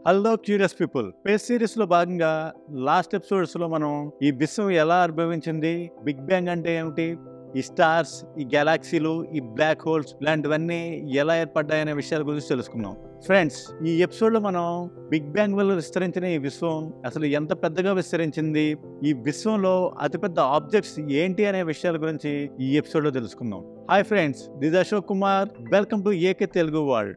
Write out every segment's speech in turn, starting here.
hello curious people space series లో భాగంగా last episodes లో మనం ఈ విశ్వం ఎలా ఆవిర్భవించింది బిగ్ బ్యాంగ్ అంటే ఏమిటి ఈ స్టార్స్ ఈ గెలాక్సీలు ఈ బ్లాక్ హోల్స్ ఇలాంటివన్నీ ఎలా ఏర్పడ్డాయనే విషయాల గురించి తెలుసుకున్నాం ఫ్రెండ్స్ ఈ ఎపిసోడ్ లో మనం బిగ్ బ్యాంగ్ వల్ల విస్తరించిన ఈ విశ్వం అసలు ఎంత పెద్దగా విస్తరించింది ఈ విశ్వంలో అతిపెద్ద ఆబ్జెక్ట్స్ ఏంటి అనే విషయాల గురించి ఈ ఎపిసోడ్ లో తెలుసుకుందాం hi friends this Ashok Kumar welcome to AK Telugu world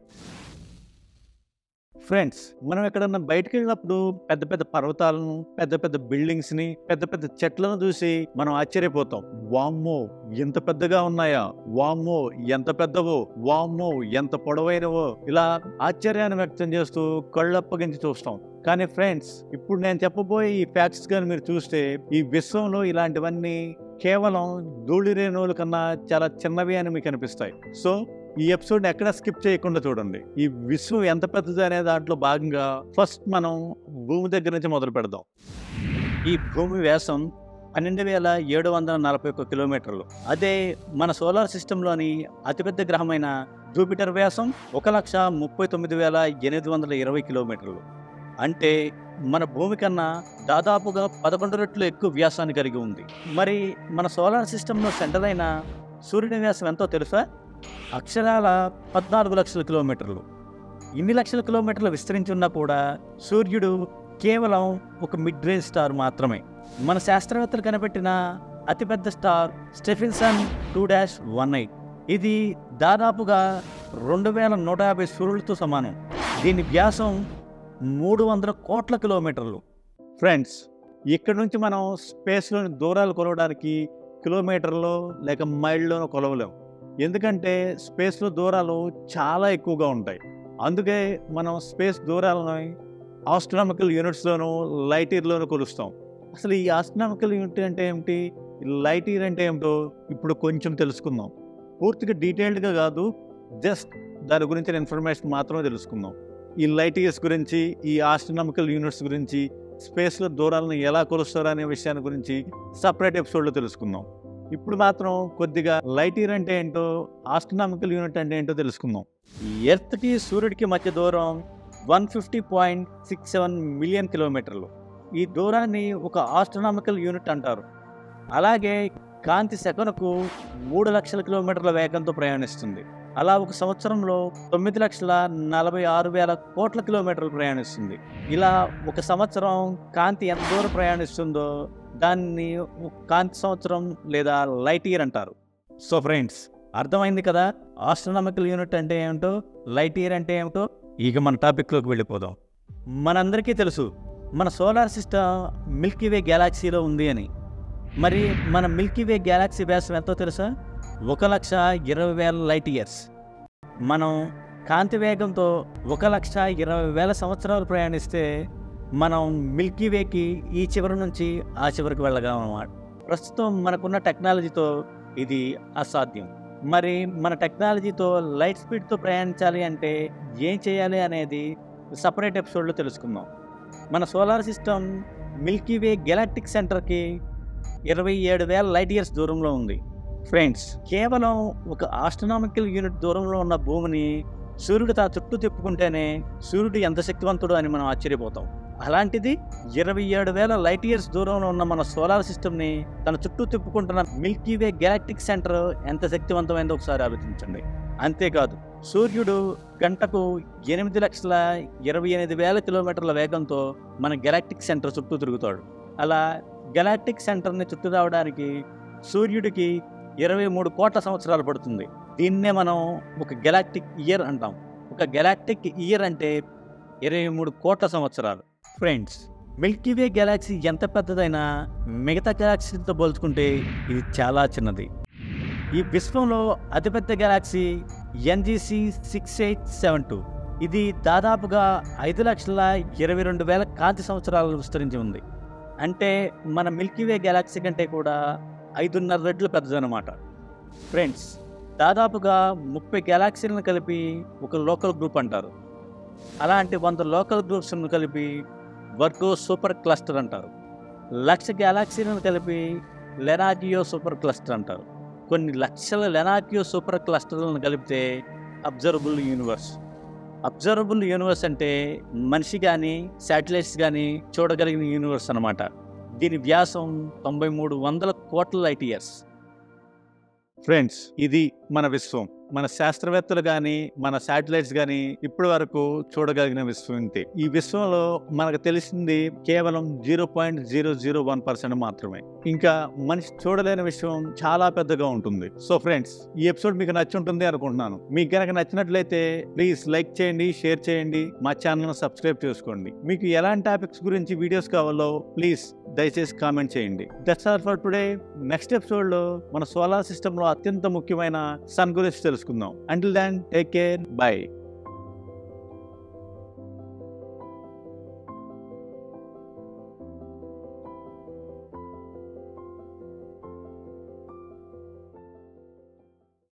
friends మనం ఎక్కడన్నా బయటకు వెళ్ళినప్పుడు పెద్ద పెద్ద పర్వతాలను పెద్ద పెద్ద బిల్డింగ్స్ ని పెద్ద పెద్ద చెట్లను చూసి మనం ఆశ్చర్యపోతాం వామ్మో ఎంత పెద్దగా ఉన్నాయా వామ్మో ఎంత పెద్దవో వామ్మో ఎంత పొడవైనవో ఇలా ఆశ్చర్యాన్ని వ్యక్తం చేస్తూ కళ్ళప్పగించి చూస్తాం కానీ ఫ్రెండ్స్ ఇప్పుడు నేను చెప్పబోయే ఈ ఫ్యాక్ట్స్ కానీ మీరు చూస్తే ఈ విశ్వంలో ఇలాంటివన్నీ కేవలం ధూళి రేణువుల కన్నా చాలా చిన్నవి అని మీకు అనిపిస్తాయి సో ఈ ఎపిసోడ్ ఎక్కడ స్కిప్ చేయకుండా చూడండి ఈ విశ్వం ఎంత పెద్దది అనే దాంట్లో భాగంగా ఫస్ట్ మనం భూమి దగ్గర నుంచి మొదలు పెడదాం ఈ భూమి వ్యాసం పన్నెండు వేల ఏడు వందల నలభై ఒక్క కిలోమీటర్లు అదే మన సోలార్ సిస్టంలోని అతిపెద్ద గ్రహమైన జూపిటర్ వ్యాసం ఒక లక్ష ముప్పై తొమ్మిది వేల ఎనిమిది వందల ఇరవై కిలోమీటర్లు అంటే మన భూమి కన్నా దాదాపుగా పదకొండు రెట్లు ఎక్కువ వ్యాసాన్ని కలిగి ఉంది మరి మన సోలార్ సిస్టంలో సెంటర్ అయిన సూర్యుని వ్యాసం ఎంతో తెలుసా అక్షరాల పద్నాలుగు లక్షల కిలోమీటర్లు ఇన్ని లక్షల కిలోమీటర్లు విస్తరించి ఉన్నా కూడా సూర్యుడు కేవలం ఒక మిడ్ రేంజ్ స్టార్ మాత్రమే మన శాస్త్రవేత్తలు కనిపెట్టిన అతిపెద్ద star Stephenson two dash one eight ఇది దాదాపుగా రెండు వేల నూట యాభై సూర్యులతో సమానం దీని వ్యాసం మూడు వందల కోట్ల కిలోమీటర్లు ఫ్రెండ్స్ ఇక్కడ నుంచి మనం స్పేస్లోని దూరాలు కొలవడానికి కిలోమీటర్లో లేక మైళ్ళలోనో కొలవలేం ఎందుకంటే స్పేస్లో దూరాలు చాలా ఎక్కువగా ఉంటాయి అందుకే మనం స్పేస్ దూరాలను ఆస్ట్రానమికల్ యూనిట్స్లోను లైట్ ఇయర్లోనూ కొలుస్తాం అసలు ఈ ఆస్ట్రానమికల్ యూనిట్ అంటే ఏమిటి లైట్ ఇయర్ అంటే ఏమిటో ఇప్పుడు కొంచెం తెలుసుకుందాం పూర్తిగా డీటెయిల్డ్గా కాదు జస్ట్ దాని గురించిన ఇన్ఫర్మేషన్ మాత్రమే తెలుసుకుందాం ఈ లైట్ ఇయర్స్ గురించి ఈ ఆస్ట్రానమికల్ యూనిట్స్ గురించి స్పేస్లో దూరాలను ఎలా కొలుస్తారు అనే విషయాన్ని గురించి సపరేట్ ఎపిసోడ్లో తెలుసుకుందాం ఇప్పుడు మాత్రం కొద్దిగా లైట్ ఇయర్ అంటే ఏంటో ఆస్ట్రనామికల్ యూనిట్ అంటే ఏంటో తెలుసుకుందాం ఎర్త్కి సూర్యుడికి మధ్య దూరం one fifty point six seven million కిలోమీటర్లు ఈ దూరాన్ని ఒక ఆస్ట్రనామికల్ యూనిట్ అంటారు అలాగే కాంతి సెకనుకు మూడు లక్షల కిలోమీటర్ల వేగంతో ప్రయాణిస్తుంది అలా ఒక సంవత్సరంలో తొమ్మిది లక్షల నలభై ఆరు వేల కోట్ల కిలోమీటర్లు ప్రయాణిస్తుంది ఇలా ఒక సంవత్సరం కాంతి ఎంత దూరం ప్రయాణిస్తుందో దాన్ని ఒక కాంతి సంవత్సరం లేదా లైట్ ఇయర్ అంటారు సో ఫ్రెండ్స్ అర్థమైంది కదా ఆస్ట్రనామికల్ యూనిట్ అంటే ఏమిటో లైట్ ఇయర్ అంటే ఏమిటో ఇక మన టాపిక్లోకి వెళ్ళిపోదాం మనందరికీ తెలుసు మన సోలార్ సిస్టమ్ మిల్కీవే గ్యాలాక్సీలో ఉంది అని మరి మన మిల్కీవే గ్యాలాక్సీ వ్యాసం ఎంతో తెలుసా ఒక లక్ష ఇరవై వేల లైట్ ఇయర్స్ మనం కాంతి వేగంతో ఒక లక్ష ఇరవై వేల సంవత్సరాలు ప్రయాణిస్తే మనం మిల్కీవేకి ఈ చివరి నుంచి ఆ చివరికి వెళ్ళగలం అన్నమాట ప్రస్తుతం మనకున్న టెక్నాలజీతో ఇది అసాధ్యం మరి మన టెక్నాలజీతో లైట్ స్పీడ్తో ప్రయాణించాలి అంటే ఏం చేయాలి అనేది సపరేట్ ఎపిసోడ్లో తెలుసుకుందాం మన సోలార్ సిస్టమ్ మిల్కీవే గెలాక్టిక్ సెంటర్కి ఇరవై ఏడు వేల లైట్ ఇయర్స్ దూరంలో ఉంది ఫ్రెండ్స్ కేవలం ఒక ఆస్ట్రనామికల్ యూనిట్ దూరంలో ఉన్న భూమిని సూర్యుడు తన చుట్టూ తిప్పుకుంటేనే సూర్యుడు ఎంత శక్తివంతుడు అని మనం ఆశ్చర్యపోతాం అలాంటిది ఇరవై ఏడు వేల లైట్ ఇయర్స్ దూరంలో ఉన్న మన సోలార్ సిస్టమ్ని తన చుట్టూ తిప్పుకుంటున్న మిల్కీవే గ్యాలక్టిక్ సెంటర్ ఎంత శక్తివంతమైందో ఒకసారి ఆలోచించండి అంతేకాదు సూర్యుడు గంటకు ఎనిమిది లక్షల ఇరవై ఎనిమిది వేల కిలోమీటర్ల వేగంతో మన గెలాక్టిక్ సెంటర్ చుట్టూ తిరుగుతాడు అలా గెలాక్టిక్ సెంటర్ని చుట్టూ రావడానికి సూర్యుడికి ఇరవై మూడు కోట్ల సంవత్సరాలు పడుతుంది దీన్నే మనం ఒక గెలాక్టిక్ ఇయర్ అంటాం ఒక గెలాక్టిక్ ఇయర్ అంటే ఇరవై మూడు కోట్ల సంవత్సరాలు ఫ్రెండ్స్ మిల్కీవే గెలాక్సీ ఎంత పెద్దదైనా మిగతా గెలాక్సీతో పోల్చుకుంటే ఇది చాలా చిన్నది ఈ విశ్వంలో అతిపెద్ద galaxy NGC six eight seven two ఇది దాదాపుగా ఐదు లక్షల ఇరవై రెండు వేల కాంతి సంవత్సరాలు విస్తరించి ఉంది అంటే మన మిల్కీవే గెలాక్సీ కంటే కూడా ఐదున్నర రెట్లు పెద్దదన్నమాట ఫ్రెండ్స్ దాదాపుగా ముప్పై గెలాక్సీలను కలిపి ఒక లోకల్ గ్రూప్ అంటారు అలాంటి వంద లోకల్ గ్రూప్స్ను కలిపి వర్గో సూపర్ క్లస్టర్ అంటారు లక్ష గ్యాలాక్సీలను కలిపి లెనాజియో సూపర్ క్లస్టర్ అంటారు కొన్ని లక్షల లెనాజియో సూపర్ క్లస్టర్లను కలిపితే అబ్జర్వబుల్ యూనివర్స్ అబ్జర్వబుల్ యూనివర్స్ అంటే మనిషి కానీ శాటిలైట్స్ కానీ చూడగలిగిన యూనివర్స్ అన్నమాట దీని వ్యాసం తొంభై మూడు వందల కోట్ల లైట్ ఇయర్స్ ఫ్రెండ్స్ ఇది మన విశ్వం మన శాస్త్రవేత్తలు కానీ మన శాటిలైట్స్ కానీ ఇప్పటి వరకు చూడగలిగిన విశ్వం ఇంతే ఈ విశ్వంలో మనకు తెలిసింది కేవలం zero point zero zero one percent మాత్రమే ఇంకా మనిషి చూడలేని విషయం చాలా పెద్దగా ఉంటుంది సో ఫ్రెండ్స్ ఈ ఎపిసోడ్ మీకు నచ్చి ఉంటుంది అనుకుంటున్నాను మీకు కనుక నచ్చినట్లయితే ప్లీజ్ లైక్ చేయండి షేర్ చేయండి మా ఛానల్ సబ్స్క్రైబ్ చేసుకోండి మీకు ఎలాంటి టాపిక్స్ గురించి వీడియోస్ కావాలో ప్లీజ్ దయచేసి కామెంట్ చేయండి that's all for today next episode లో మన సోలార్ సిస్టమ్ లో అత్యంత ముఖ్యమైన సన్ గురించి తెలుసుకుందాం until then take care by